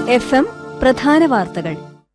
F M പ്രധാന വാർത്തകൾ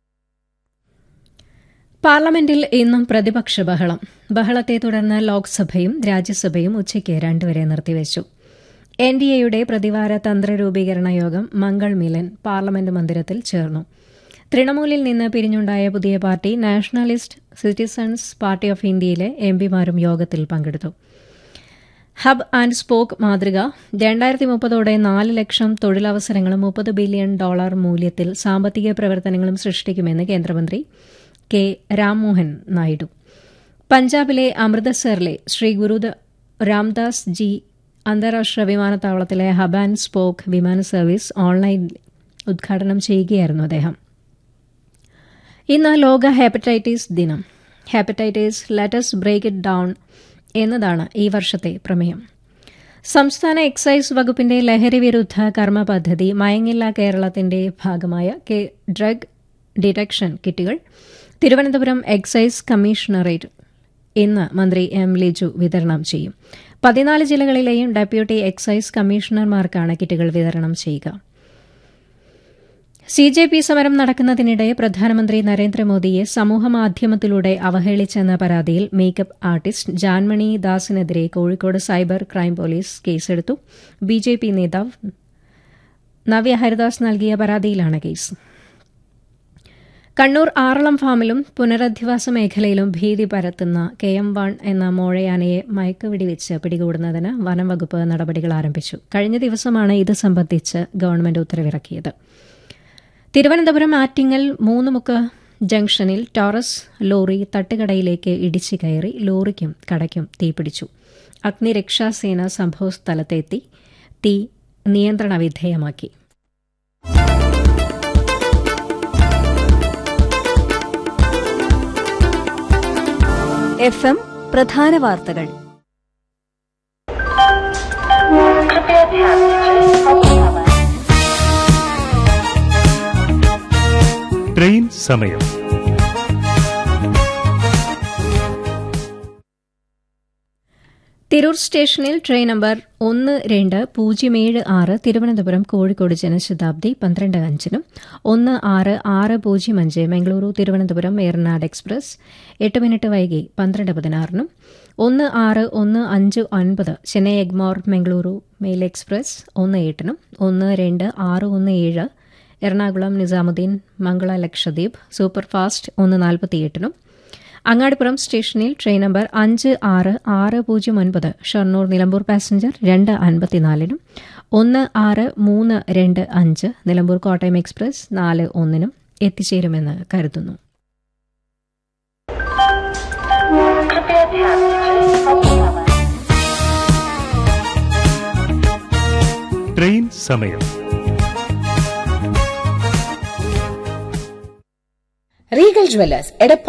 പാർലമെന്റിൽ ഇന്നും പ്രതിപക്ഷ ബഹളം ബഹളത്തെ തുടർന്ന് ലോക്സഭയും രാജ്യസഭയും ഉച്ചയ്ക്ക് രണ്ടുവരെ നിർത്തിവച്ചു എൻ ഡി എയുടെ പ്രതിവാര തന്ത്രരൂപീകരണ യോഗം മംഗൾ മിലൻ പാർലമെന്റ് മന്ദിരത്തിൽ ചേർന്നു തൃണമൂലിൽ നിന്ന് പിരിഞ്ഞുണ്ടായ പുതിയ party Nationalist Citizens Party of ഇന്ത്യയിലെ എംപിമാരും യോഗത്തിൽ പങ്കെടുത്തു ഹബ് ആൻഡ് സ്പോക്ക് മാതൃക രണ്ടായിരത്തി മുപ്പതോടെ നാല് ലക്ഷം തൊഴിലവസരങ്ങളും മുപ്പത് ബില്യൺ ഡോളർ മൂല്യത്തിൽ സാമ്പത്തിക പ്രവർത്തനങ്ങളും സൃഷ്ടിക്കുമെന്ന് കേന്ദ്രമന്ത്രി കെ രാംമോഹൻ നായിഡു പഞ്ചാബിലെ അമൃതസറിലെ ശ്രീ ഗുരു രാംദാസ് ജി അന്താരാഷ്ട്ര വിമാനത്താവളത്തിലെ ഹബ് ആൻഡ് സ്പോക്ക് വിമാന സർവീസ് ഓൺലൈൻ ഉദ്ഘാടനം ചെയ്യുകയായിരുന്നു അദ്ദേഹം ഇന്ന് ലോക ഹെപ്പറ്റൈറ്റിസ് ദിനം hepatitis let's break it down എന്നതാണ് ഈ വർഷത്തെ പ്രമേയം സംസ്ഥാന എക്സൈസ് വകുപ്പിന്റെ ലഹരി വിരുദ്ധ കർമ്മ പദ്ധതി മയങ്ങില്ല കേരളത്തിന്റെ ഭാഗമായ ഡ്രഗ് ഡിറ്റക്ഷൻ കിറ്റുകൾ തിരുവനന്തപുരം എക്സൈസ് കമ്മീഷണറേറ്റ് ഇന്ന് മന്ത്രി എം ലിജു വിതരണം ചെയ്യും പതിനാല് ജില്ലകളിലെയും ഡെപ്യൂട്ടി എക്സൈസ് കമ്മീഷണർമാർക്കാണ് കിറ്റുകൾ വിതരണം ചെയ്യുക സി ജെ പി സമരം നടക്കുന്നതിനിടെ പ്രധാനമന്ത്രി നരേന്ദ്രമോദിയെ സമൂഹമാധ്യമത്തിലൂടെ അവഹേളിച്ചെന്ന പരാതിയിൽ മേക്കപ്പ് ആർട്ടിസ്റ്റ് ജാൻമണി ദാസിനെതിരെ കോഴിക്കോട് സൈബർ ക്രൈം പോലീസ് കേസെടുത്തു ബി ജെ പി നേതാവ് നവ്യ ഹരിദാസ് നൽകിയ പരാതിയിലാണ് കേസ് കണ്ണൂർ ആറളം ഫാമിലും പുനരധിവാസ മേഖലയിലും ഭീതി പരത്തുന്ന കെ എം വൺ എന്ന മോഴയാനയെ മയക്കുവെടിവെച്ച് പിടികൂടുന്നതിന് വനം വകുപ്പ് നടപടികൾ ആരംഭിച്ചു കഴിഞ്ഞ ദിവസമാണ് ഇത് സംബന്ധിച്ച് ഗവൺമെന്റ് ഉത്തരവിറക്കിയത് തിരുവനന്തപുരം ആറ്റിങ്ങൽ മൂന്നുമുക്ക് ജംഗ്ഷനിൽ ടോറസ് ലോറി തട്ടുകടയിലേക്ക് ഇടിച്ചു കയറി ലോറിക്കും കടയ്ക്കും തീപിടിച്ചു അഗ്നിരക്ഷാസേന സംഭവസ്ഥലത്തെത്തി തീ നിയന്ത്രണ വിധേയമാക്കി എഫ് എം പ്രധാന വാർത്തകൾ ട്രെയിൻ സമയം തിരൂർ സ്റ്റേഷനിൽ ട്രെയിൻ നമ്പർ ഒന്ന് രണ്ട് പൂജ്യം ഏഴ് ആറ് തിരുവനന്തപുരം കോഴിക്കോട് ജനശതാബ്ദി പന്ത്രണ്ട് അഞ്ചിനും ഒന്ന് ആറ് ആറ് പൂജ്യം അഞ്ച് മംഗളൂരു തിരുവനന്തപുരം ഏറനാട് എക്സ്പ്രസ് എട്ട് മിനിറ്റ് വൈകി പന്ത്രണ്ട് പതിനാറിനും ഒന്ന് ആറ് ഒന്ന് അഞ്ച് ഒൻപത് ചെന്നൈ എഗ്മോർ മംഗളൂരു മെയിൽ എക്സ്പ്രസ് ഒന്ന് എട്ടിനും ഒന്ന് രണ്ട് ആറ് ഒന്ന് ഏഴ് എറണാകുളം നിസാമുദ്ദീൻ മംഗള ലക്ഷദ്വീപ് സൂപ്പർഫാസ്റ്റ് ഒന്ന് നാൽപ്പത്തിയെട്ടിനും അങ്ങാടിപ്പുറം സ്റ്റേഷനിൽ ട്രെയിൻ നമ്പർ അഞ്ച് ആറ് ആറ് പൂജ്യം ഒൻപത് ഷൊർണൂർ നിലമ്പൂർ പാസഞ്ചർ രണ്ട് അൻപത്തിനാലിനും ഒന്ന് ആറ് മൂന്ന് രണ്ട് അഞ്ച് നിലമ്പൂർ കോട്ടയം എക്സ്പ്രസ് നാല് ഒന്നിനും എത്തിച്ചേരുമെന്ന് കരുതുന്നു ട്രെയിൻ സമയം റീഗൽ ജ്വല്ലേഴ്സ് എടപ്പാൾ